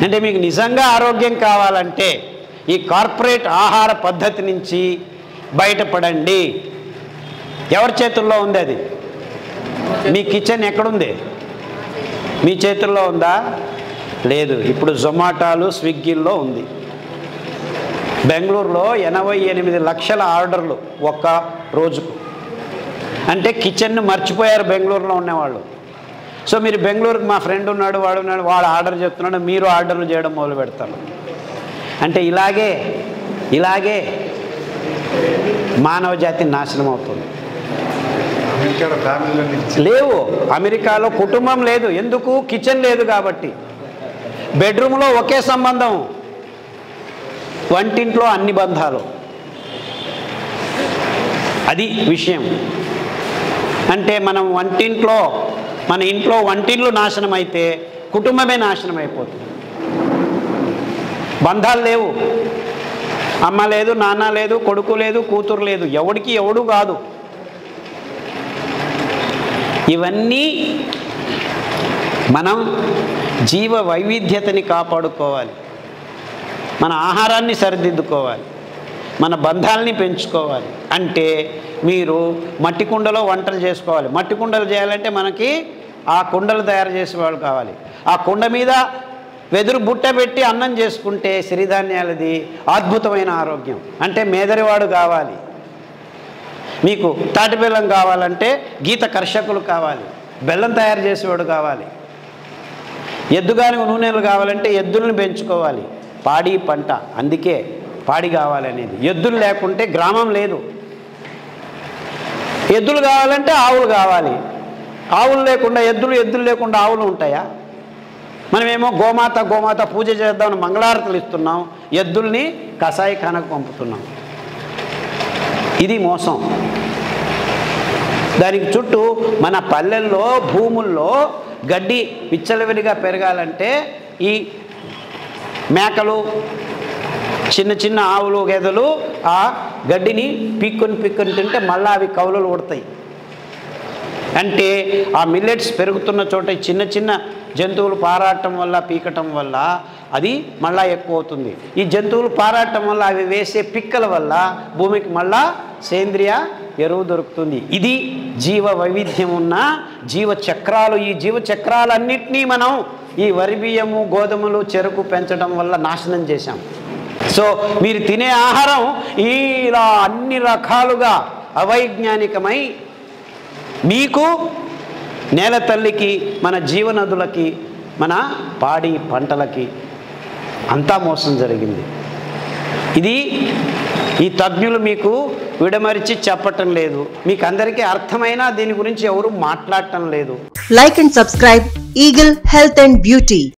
అంటే మీకు నిజంగా ఆరోగ్యం కావాలంటే ఈ కార్పొరేట్ ఆహార పద్ధతి నుంచి బయటపడండి ఎవరి చేతుల్లో ఉంది అది మీ కిచెన్ ఎక్కడుంది మీ చేతుల్లో ఉందా లేదు ఇప్పుడు జొమాటోలు స్విగ్గీల్లో ఉంది బెంగళూరులో ఎనభై ఎనిమిది లక్షల ఆర్డర్లు ఒక్క రోజుకు అంటే కిచెన్ను మర్చిపోయారు బెంగళూరులో ఉండేవాళ్ళు సో మీరు బెంగళూరుకి మా ఫ్రెండ్ ఉన్నాడు వాడు ఉన్నాడు వాడు ఆర్డర్ చెప్తున్నాడు మీరు ఆర్డర్లు చేయడం మొదలు పెడతారు అంటే ఇలాగే ఇలాగే మానవ జాతి నాశనం అవుతుంది అమెరికాలో ఫ్యామిలీలో నుంచి లేవు అమెరికాలో కుటుంబం లేదు ఎందుకు కిచెన్ లేదు కాబట్టి బెడ్రూమ్లో ఒకే సంబంధం వంటింట్లో అన్ని బంధాలు అది విషయం అంటే మనం వంటింట్లో మన ఇంట్లో వంటిల్లు నాశనం అయితే కుటుంబమే నాశనం అయిపోతుంది బంధాలు లేవు అమ్మ లేదు నాన్న లేదు కొడుకు లేదు కూతురు లేదు ఎవడికి ఎవడు కాదు ఇవన్నీ మనం జీవ వైవిధ్యతని కాపాడుకోవాలి మన ఆహారాన్ని సరిదిద్దుకోవాలి మన బంధాలని పెంచుకోవాలి అంటే మీరు మట్టి కుండలో వంటలు చేసుకోవాలి మట్టి కుండలు చేయాలంటే మనకి ఆ కుండలు తయారు చేసేవాళ్ళు కావాలి ఆ కుండ మీద వెదురు బుట్ట పెట్టి అన్నం చేసుకుంటే సిరిధాన్యాలది అద్భుతమైన ఆరోగ్యం అంటే మేదరివాడు కావాలి మీకు తాటి బెల్లం కావాలంటే గీత కర్షకులు కావాలి బెల్లం తయారు చేసేవాడు కావాలి ఎద్దుగాని నూనెలు కావాలంటే ఎద్దులను పెంచుకోవాలి పాడి పంట అందుకే పాడి కావాలి అనేది ఎద్దులు లేకుంటే గ్రామం లేదు ఎద్దులు కావాలంటే ఆవులు కావాలి ఆవులు లేకుండా ఎద్దులు ఎద్దులు లేకుండా ఆవులు ఉంటాయా మనమేమో గోమాత గోమాత పూజ చేద్దామని మంగళారతులు ఇస్తున్నాం ఎద్దుల్ని కషాయి ఖానకు పంపుతున్నాం ఇది మోసం దానికి చుట్టూ మన పల్లెల్లో భూముల్లో గడ్డి విచ్చలవిడిగా పెరగాలంటే ఈ మేకలు చిన్న చిన్న ఆవులు గేదెలు ఆ గడ్డిని పీక్కొని పీక్కొని తింటే మళ్ళీ అవి కౌలలు ఉడతాయి అంటే ఆ మిల్లెట్స్ పెరుగుతున్న చోట ఈ చిన్న చిన్న జంతువులు పారాటం వల్ల పీకటం వల్ల అది మళ్ళా ఎక్కువ అవుతుంది ఈ జంతువులు పారాటం వల్ల అవి వేసే పిక్కల వల్ల భూమికి మళ్ళా సేంద్రియ ఎరువు దొరుకుతుంది ఇది జీవ వైవిధ్యం ఉన్న జీవ చక్రాలు ఈ జీవ చక్రాలన్నింటినీ మనం ఈ వరి బియ్యము గోధుమలు చెరుకు పెంచడం వల్ల నాశనం చేశాం సో మీరు తినే ఆహారం ఇలా అన్ని రకాలుగా అవైజ్ఞానికమై మీకు నేల తల్లికి మన జీవనదులకి మన పాడి పంటలకి అంతా మోసం జరిగింది ఇది ఈ తజ్ఞులు మీకు విడమరిచి చెప్పటం లేదు మీకు అందరికీ అర్థమైనా దీని గురించి ఎవరు మాట్లాడటం లేదు Like and subscribe Eagle Health and Beauty.